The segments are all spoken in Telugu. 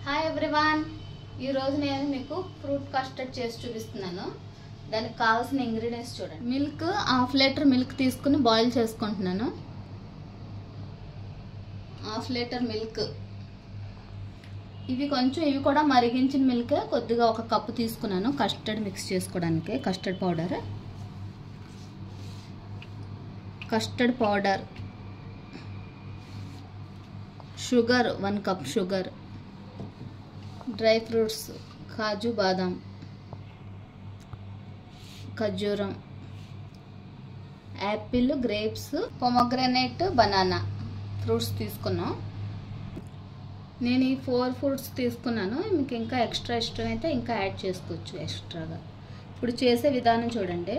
హాయ్ ఎవ్రీవాన్ ఈరోజు నేను మీకు ఫ్రూట్ కస్టర్డ్ చేసి చూపిస్తున్నాను దానికి కావాల్సిన ఇంగ్రీడియంట్స్ చూడండి మిల్క్ హాఫ్ లీటర్ మిల్క్ తీసుకుని బాయిల్ చేసుకుంటున్నాను హాఫ్ లీటర్ మిల్క్ ఇవి కొంచెం ఇవి కూడా మరిగించిన మిల్క్ కొద్దిగా ఒక కప్పు తీసుకున్నాను కస్టర్డ్ మిక్స్ చేసుకోవడానికి custard powder custard powder sugar one cup sugar dry fruits కాజు బాదం ఖర్జూరం apple grapes pomegranate banana fruits తీసుకున్నాం నేను ఈ ఫోర్ ఫ్రూట్స్ తీసుకున్నాను మీకు ఇంకా ఎక్స్ట్రా ఇష్టం అయితే ఇంకా యాడ్ చేసుకోవచ్చు ఎక్స్ట్రాగా ఇప్పుడు చేసే విధానం చూడండి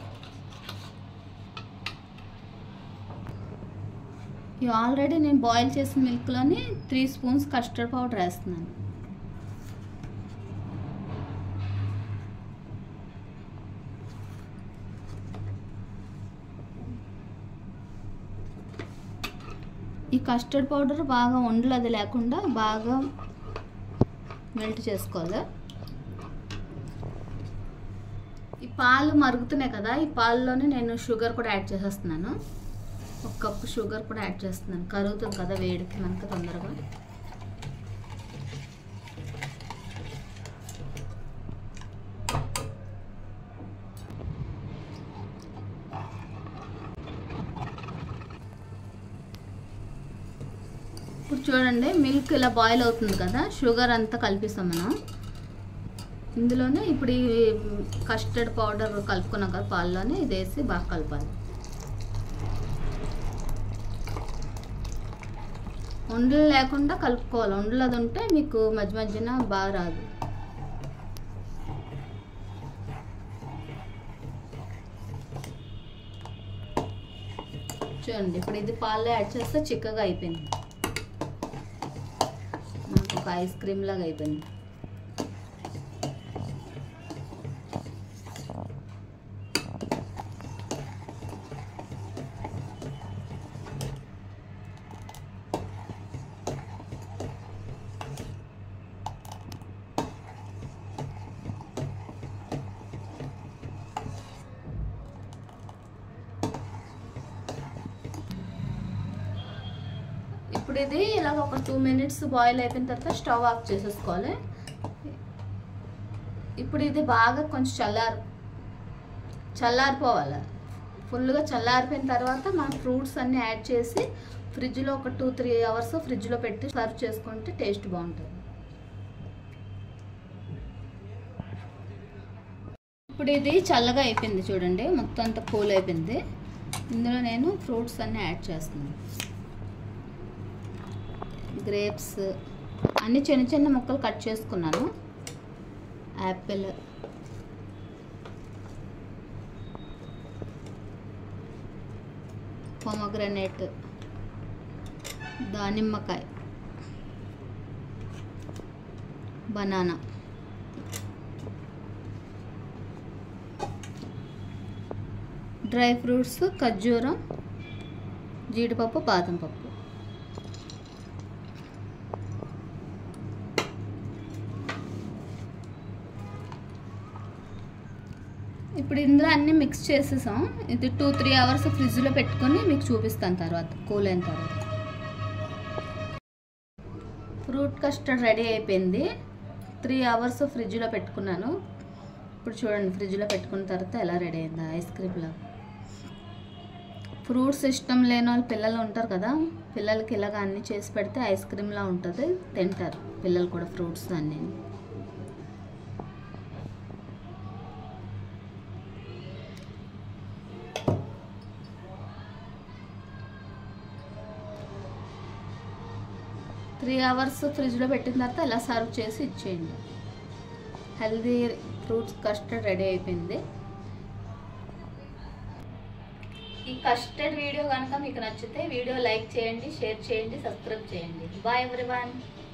ఇవి ఆల్రెడీ నేను బాయిల్ చేసిన మిల్క్లోని త్రీ స్పూన్స్ కస్టర్డ్ పౌడర్ వేస్తున్నాను ఈ కస్టర్డ్ పౌడర్ బాగా ఉండలు అది లేకుండా బాగా మెల్ట్ చేసుకోవాలి ఈ పాలు మరుగుతున్నాయి కదా ఈ పాలలోనే నేను షుగర్ కూడా యాడ్ చేసేస్తున్నాను ఒక కప్పు షుగర్ కూడా యాడ్ చేస్తున్నాను కరుగుతుంది కదా వేడికి మనకు తొందరగా ఇప్పుడు చూడండి మిల్క్ ఇలా బాయిల్ అవుతుంది కదా షుగర్ అంతా కలిపిస్తాం మనం ఇందులోనే ఇప్పుడు ఈ కస్టర్డ్ పౌడర్ కలుపుకున్నాం కదా పాల్లోనే ఇది వేసి బాగా కలపాలి ఉండలు లేకుండా కలుపుకోవాలి ఉండలు అది ఉంటే మీకు మధ్య మధ్యన బాగా రాదు చూడండి ఇప్పుడు ఇది పాల్లో యాడ్ చేస్తే చిక్కగా అయిపోయింది మనకు ఒక ఐస్ క్రీమ్ లాగా అయిపోయింది ఇప్పుడు ఇది ఇలాగ ఒక టూ మినిట్స్ బాయిల్ అయిపోయిన తర్వాత స్టవ్ ఆఫ్ చేసేసుకోవాలి ఇప్పుడు ఇది బాగా కొంచెం చల్లారు చల్లారిపోవాలి ఫుల్గా చల్లారిపోయిన తర్వాత మనం ఫ్రూట్స్ అన్నీ యాడ్ చేసి ఫ్రిడ్జ్లో ఒక టూ త్రీ అవర్స్ ఫ్రిడ్జ్లో పెట్టి సర్వ్ చేసుకుంటే టేస్ట్ బాగుంటుంది ఇప్పుడు ఇది చల్లగా అయిపోయింది చూడండి మొత్తం అంతా కూల్ అయిపోయింది ఇందులో నేను ఫ్రూట్స్ అన్నీ యాడ్ చేస్తున్నాను గ్రేప్స్ అన్ని చిన్న చిన్న ముక్కలు కట్ చేసుకున్నాను యాపిల్ పొమగ్రనేట్ దానిమ్మకాయ బనానా డ్రై ఫ్రూట్స్ ఖర్జూరం జీడిపప్పు బాదం పప్పు ఇప్పుడు ఇందులో అన్నీ మిక్స్ చేసేసాం ఇది టూ త్రీ అవర్స్ ఫ్రిడ్జ్లో పెట్టుకొని మీకు చూపిస్తాను తర్వాత కూల్ అయిన తర్వాత ఫ్రూట్ కస్టర్డ్ రెడీ అయిపోయింది త్రీ అవర్స్ ఫ్రిడ్జ్లో పెట్టుకున్నాను ఇప్పుడు చూడండి ఫ్రిడ్జ్లో పెట్టుకున్న తర్వాత ఎలా రెడీ అయిందా ఐస్ క్రీమ్లో ఫ్రూట్స్ ఇష్టం లేని వాళ్ళు పిల్లలు ఉంటారు కదా పిల్లలకి ఇలాగ అన్నీ చేసి పెడితే ఐస్ క్రీమ్లా ఉంటుంది తింటారు పిల్లలు కూడా ఫ్రూట్స్ అన్నీ త్రీ అవర్స్ ఫ్రిడ్జ్లో పెట్టిన తర్వాత ఇలా సర్వ్ చేసి ఇచ్చేయండి హెల్దీ ఫ్రూట్స్ కస్టర్డ్ రెడీ అయిపోయింది ఈ కస్టర్డ్ వీడియో కనుక మీకు నచ్చితే వీడియో లైక్ చేయండి షేర్ చేయండి సబ్స్క్రైబ్ చేయండి బాయ్ ఎవ్రీవన్